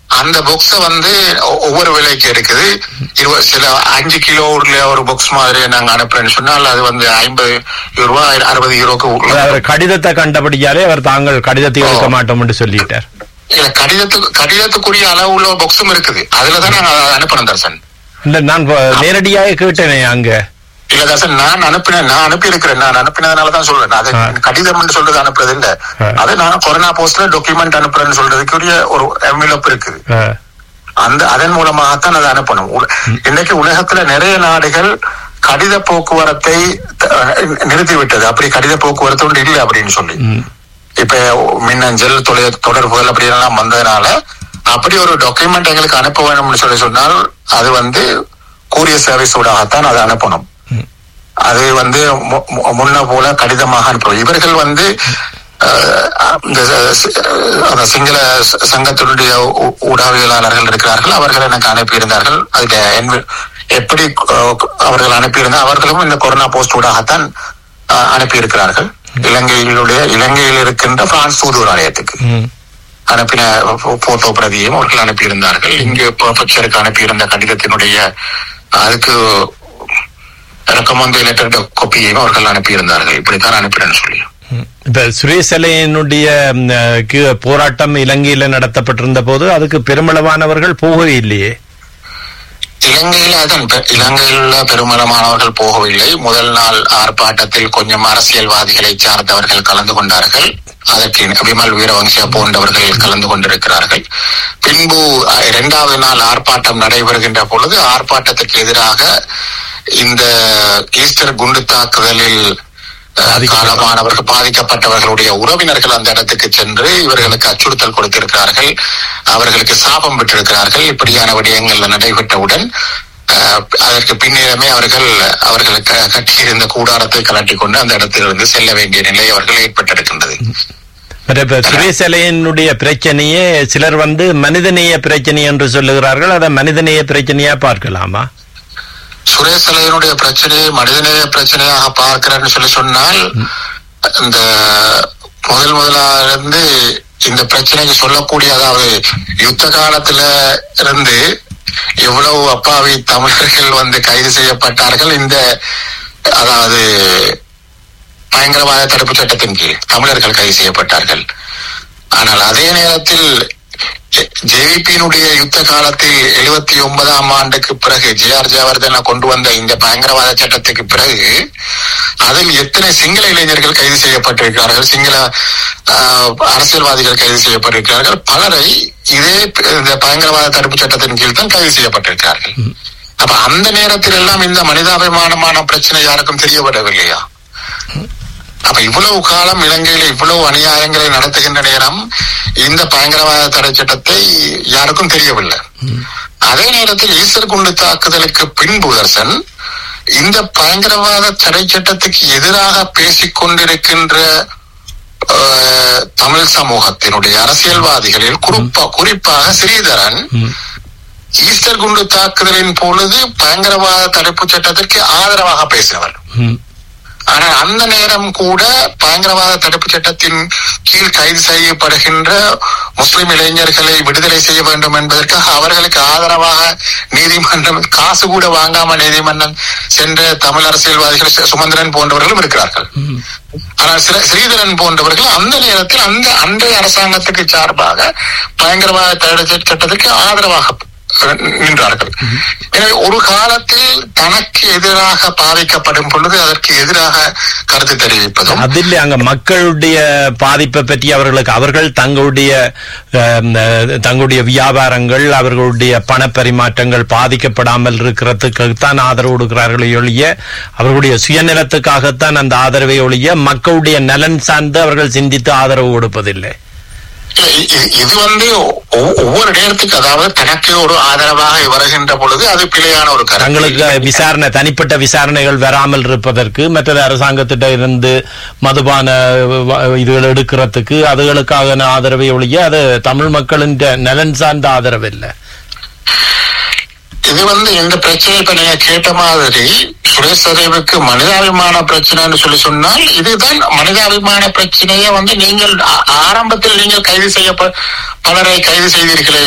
அந்த பாக்ஸ வந்து ஒ- ஒவ்வொரு விலைக்கு இருக்குது இருபது சில அஞ்சு கிலோ உள்ள ஒரு பாக்ஸ் மாதிரி நாங்க அனுப்புறேன்னு சொன்னால் அது வந்து ஐம்பது ரூபாய் அறுபது யூரோக்கு உள்ள அவர் கடிதத்தை கண்டபடியாலே அவர் தாங்கள் கடிதத்தை எடுக்க மாட்டோம் என்று சொல்லிட்டார் இல்ல கடிதத்துக்கு கடிதத்துக்குரிய அளவு உள்ள பாக்ஸும் இருக்குது அதுலதான் நாங்க அதை அனுப்பணும் தர்சன் இல்ல நான் வ- நேரடியாக கேட்டேனே அங்க இல்ல தர்சன் நான் அனுப்பினேன் நான் அனுப்பி இருக்கிறேன் நான் அனுப்பினதுனால தான் சொல்றேன் அது ஆ. கடிதம் சொல்றது அனுப்புறது இல்ல ஆ. அது நான் கொரோனா போஸ்ட்ல டாக்குமெண்ட் அனுப்புறேன்னு சொல்றதுக்குரிய ஒரு என்வலப் இருக்குது அஹ், அந்த அதன் மூலமாகத்தான் அதை அனுப்பணும் உல- இன்னைக்கு உலகத்துல நிறைய நாடுகள் கடித போக்குவரத்தை த- நிறுத்திவிட்டது அப்படி கடித போக்குவரத்து ஒன்று இல்லை அப்படின்னு சொல்லி ம். இப்ப மின்னஞ்சல் தொலை தொடர்புகள் அப்படி எல்லாம் வந்ததுனால அப்படி ஒரு டாக்குமெண்ட் எங்களுக்கு அனுப்ப வேணும்னு சொல்லி சொன்னால் அது வந்து கூரிய சர்வீஸ் ஊடாகத்தான் அதை அனுப்பணும் அது வந்து மு- மு- முன்ன போல கடிதமாக அனுப்புவோம் இவர்கள் வந்து அஹ், இந்த சி- அந்த சிங்கள ச- சங்கத்தினுடைய ஊ- ஊடகவியலாளர்கள் இருக்கிறார்கள் அவர்கள் எனக்கு அனுப்பியிருந்தார்கள் அதுக்கு envi- எப்படி அஹ், அவர்கள் அனுப்பியிருந்தால் அவர்களும் இந்த கொரோனா போஸ்ட் ஊடாகத்தான் அஹ், அனுப்பியிருக்கிறார்கள் இலங்கையிலுடைய இலங்கையில் இருக்கின்ற பிரான்ஸ் தூதுவர் ஆலயத்துக்கு ம். அனுப்பின போட்டோ பிரதியும் அவர்கள் அனுப்பியிருந்தார்கள் இங்கு ப்ரொஃபஸருக்கு அனுப்பியிருந்த கடிதத்தினுடைய அதுக்கு ரெக்கமெண்ட் லெட்டர் காப்பியையும் அவர்கள் அனுப்பியிருந்தார்கள் இப்படித்தான் அனுப்பினேன்னு சொல்லி ம். இப்ப சுரேஷ் அலையனுடைய ம், அஹ், கீ- போராட்டம் இலங்கையில நடத்தப்பட்டிருந்த போது அதுக்கு பெருமளவானவர்கள் போகவே இல்லையே இலங்கையில் அதன் பெ- இலங்கையில் உள்ள பெருமளமானவர்கள் போகவில்லை முதல் நாள் ஆர்ப்பாட்டத்தில் கொஞ்சம் அரசியல்வாதிகளை சார்ந்தவர்கள் கலந்து கொண்டார்கள் அதற்கு விமல் வீரவங்ச போன்றவர்கள் கலந்து கொண்டிருக்கிறார்கள் பின்பு அஹ், இரண்டாவது நாள் ஆர்ப்பாட்டம் நடைபெறுகின்ற பொழுது ஆர்ப்பாட்டத்துக்கு எதிராக இந்த ஈஸ்டர் குண்டு தாக்குதலில் அஹ், பாதிக்கப்பட்ட- காலமானவர்கள் பாதிக்கப்பட்டவர்களுடைய உறவினர்கள் அந்த இடத்துக்கு சென்று இவர்களுக்கு அச்சுறுத்தல் கொடுத்திருக்கிறார்கள் அவர்களுக்கு சாபம் பெற்றிருக்கிறார்கள் இப்படியான விடயங்கள் நடைபெற்றவுடன் அஹ், அதற்கு பின்னரமே அவர்கள் அவர்களுக்கு கட்டியிருந்த கூடாரத்தை கலட்டி கொண்டு அந்த இடத்திலிருந்து செல்ல வேண்டிய நிலை அவர்கள் ஏற்பட்டிருக்கின்றது மற்ற இப்ப சுரேஷ் அலையனுடைய பிரச்சனையே சிலர் வந்து மனிதநேய பிரச்சனை என்று சொல்லுகிறார்கள் அதை மனிதநேய பிரச்சனையா பார்க்கலாமா சுரேஷ் அலையனுடைய பிரச்சனையை மனிதநேய பிரச்சனையாக பார்க்கிறேன்னு சொல்லி சொன்னால் இந்த முதல் முதலாக இருந்து இந்த பிரச்சனைக்கு சொல்லக்கூடிய அதாவது யுத்த காலத்துல இருந்து எவ்வளவு அப்பாவி தமிழர்கள் வந்து கைது செய்யப்பட்டார்கள் இந்த அதாவது பயங்கரவாத தடுப்பு சட்டத்தின் கீழ் தமிழர்கள் கைது செய்யப்பட்டார்கள் ஆனால் அதே நேரத்தில் ஜேவிபியினுடைய யுத்த காலத்தில் எழுபத்தி ஒன்பதாம் ஆண்டுக்கு பிறகு ஜே ஆர் ஜெயவர்தன கொண்டு வந்த இந்த பயங்கரவாத சட்டத்துக்கு பிறகு அதில் எத்தனை சிங்கள இளைஞர்கள் கைது செய்யப்பட்டிருக்கிறார்கள் சிங்கள ஆஹ், அரசியல்வாதிகள் கைது செய்யப்பட்டிருக்கிறார்கள் பலரை இதே ப- இந்த பயங்கரவாத தடுப்பு சட்டத்தின் கீழ் தான் கைது செய்யப்பட்டிருக்கிறார்கள் அப்ப அந்த நேரத்தில் எல்லாம் இந்த மனிதாபிமானமான பிரச்சனை யாருக்கும் தெரியப்படவில்லையா அப்ப இவ்வளவு காலம் இலங்கையில இவ்வளவு அநியாயங்களை நடத்துகின்ற நேரம் இந்த பயங்கரவாத தடை சட்டத்தை யாருக்கும் தெரியவில்லை அதே நேரத்தில் ஈஸ்டர் குண்டு தாக்குதலுக்கு பின்பு தர்சன் இந்த பயங்கரவாத தடை சட்டத்துக்கு எதிராக பேசிக் கொண்டிருக்கின்ற அஹ், தமிழ் சமூகத்தினுடைய அரசியல்வாதிகளில் குறிப்பா குறிப்பாக ஸ்ரீதரன் ம். ஈஸ்டர் குண்டு தாக்குதலின் பொழுது பயங்கரவாத தடுப்பு சட்டத்திற்கு ஆதரவாக பேசினவர் ம். ஆனால் அந்த நேரம் கூட பயங்கரவாத தடுப்பு சட்டத்தின் கீழ் கைது செய்யப்படுகின்ற முஸ்லிம் இளைஞர்களை விடுதலை செய்ய வேண்டும் என்பதற்காக அவர்களுக்கு ஆதரவாக நீதிமன்றம் காசு கூட வாங்காம நீதிமன்றம் சென்ற தமிழ் அரசியல்வாதிகள் சு- சுமந்திரன் போன்றவர்களும் இருக்கிறார்கள் ஆனால் சிற- ஸ்ரீதரன் போன்றவர்கள் அந்த நேரத்தில் அந்த அன்றைய அரசாங்கத்துக்கு சார்பாக பயங்கரவாத தடை சட்டத்திற்கு ஆதரவாக அஹ், நின்றார்கள் எனவே ஒரு காலத்தில் தனக்கு எதிராக பாதிக்கப்படும் பொழுது அதற்கு எதிராக கருத்து தெரிவிப்பதும் அதில் அங்க மக்களுடைய பாதிப்பை பற்றி அவர்களுக்கு அவர்கள் தங்களுடைய அஹ், அஹ், தங்களுடைய வியாபாரங்கள் அவர்களுடைய பணப்பரிமாற்றங்கள் பாதிக்கப்படாமல் இருக்கிறதுக்கு ஆதரவு கொடுக்கிறார்களே ஒழிய அவர்களுடைய சுயநலத்துக்காகத்தான் அந்த ஆதரவை ஒழிய மக்களுடைய நலன் சார்ந்து அவர்கள் சிந்தித்து ஆதரவு கொடுப்பதில்லை இல்ல, இ- இ- இது வந்து ஒ- ஒவ்வொரு நேரத்துக்கு அதாவது தனக்கு ஒரு ஆதரவாக வருகின்ற பொழுது அது பிழையான ஒரு தங்களுக்கு கருத்து விசாரணை தனிப்பட்ட விசாரணைகள் வராமல் இருப்பதற்கு மற்றது அரசாங்கத்திட்ட இருந்து மதுபான வ- இதுகள் எடுக்கிறதுக்கு அதுகளுக்காக ஆதரவை ஒழிய அது தமிழ் மக்களின் நலன் சார்ந்த ஆதரவு இல்லை இது வந்து இந்த பிரச்சனை இப்ப நீங்க கேட்ட மாதிரி சுரேஷ் சதேவுக்கு மனிதாபிமான பிரச்சனைன்னு சொல்லி சொன்னால் இதுதான் மனிதாபிமான பிரச்சனையை வந்து நீங்கள் ஆ- ஆரம்பத்தில் நீங்கள் கைது செய்ய பலரை கைது செய்தீர்களே